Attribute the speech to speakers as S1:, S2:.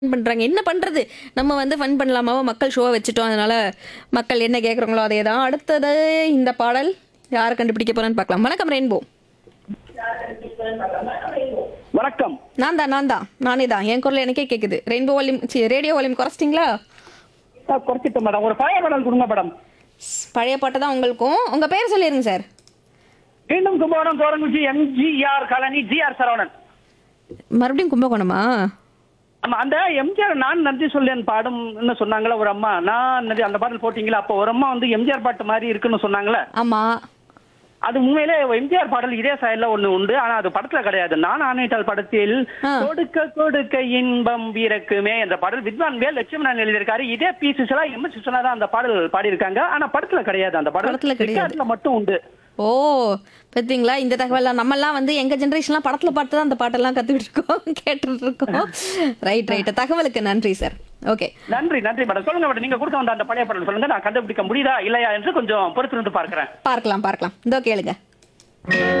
S1: பண்றாங்க என்ன பண்றது நம்ம வந்து ஃபன் பண்ணலாமா மக்கள் ஷோவை வச்சுட்டோம் அதனால மக்கள் என்ன கேட்குறாங்களோ அதே தான் அடுத்தது இந்த பாடல் யாரை கண்டுபிடிக்க போறேன்னு பார்க்கலாம் வணக்கம் ரெயின்போ
S2: வணக்கம்
S1: நான் தான் நான் தான் நானே தான் என் குரல் எனக்கே கேட்குது ரெயின்போ வால்யூம் ரேடியோ வால்யூம் குறைச்சிட்டிங்களா
S2: சார் குறைச்சிட்டேன் மேடம் ஒரு பழைய பாடல் கொடுங்க மேடம்
S1: பழைய பாட்டு தான் உங்களுக்கும் உங்க பேர் சொல்லிருங்க சார்
S2: மீண்டும் Kumbakonam Thoranguchi MGR colony GR Saravanan
S1: மறுபடியும் கும்பகோணமா
S2: ஆமா அந்த எம்ஜிஆர் நான் நன்றி சொல்லேன் பாடும்னு சொன்னாங்களே ஒரு அம்மா நான் நன்றி அந்த பாடல் போட்டீங்களா அப்போ ஒரு அம்மா வந்து எம்ஜிஆர் பாட்டு மாதிரி இருக்குன்னு சொன்னாங்களே
S1: ஆமா
S2: அது உண்மையிலே எம்ஜிஆர் பாடல் இதே சைடுல ஒண்ணு உண்டு ஆனா அது படத்துல கிடையாது நான் ஆணையிட்டால் படத்தில்
S1: ஆ.
S2: கொடுக்க கொடுக்க இன்பம் வீரக்குமே என்ற பாடல் வித்வான் வேல் லட்சுமணன் எழுதியிருக்காரு இதே P Susheela M S Susheela தான் அந்த பாடல் பாடியிருக்காங்க ஆனா படத்துல கிடையாது அந்த பாடல்
S1: படத்துல கிடையாது.
S2: ரெக்கார்ட்ல மட்டும் உண்டு
S1: ஓ பார்த்தீங்களா இந்த தகவலாம் நம்மலாம் வந்து எங்க ஜென்ரேஷன்லாம் படத்துல பார்த்து தான் அந்த பாட்டெல்லாம் கத்துக்கிட்டு இருக்கோம் கேட்டுட்டு இருக்கோம் ரைட் ரைட் தகவலுக்கு நன்றி சார் ஓகே
S2: நன்றி நன்றி மேடம் சொல்லுங்க மேடம் நீங்க கொடுக்க வந்த அந்த பழைய பாடல் சொல்லுங்க நான் கண்டுபிடிக்க முடியுதா இல்லையா என்று கொஞ்சம் பொறுத்திருந்து பார்க்கிறேன்
S1: பார்க்கலாம் பார்க்கலாம் இதோ கேளுங்க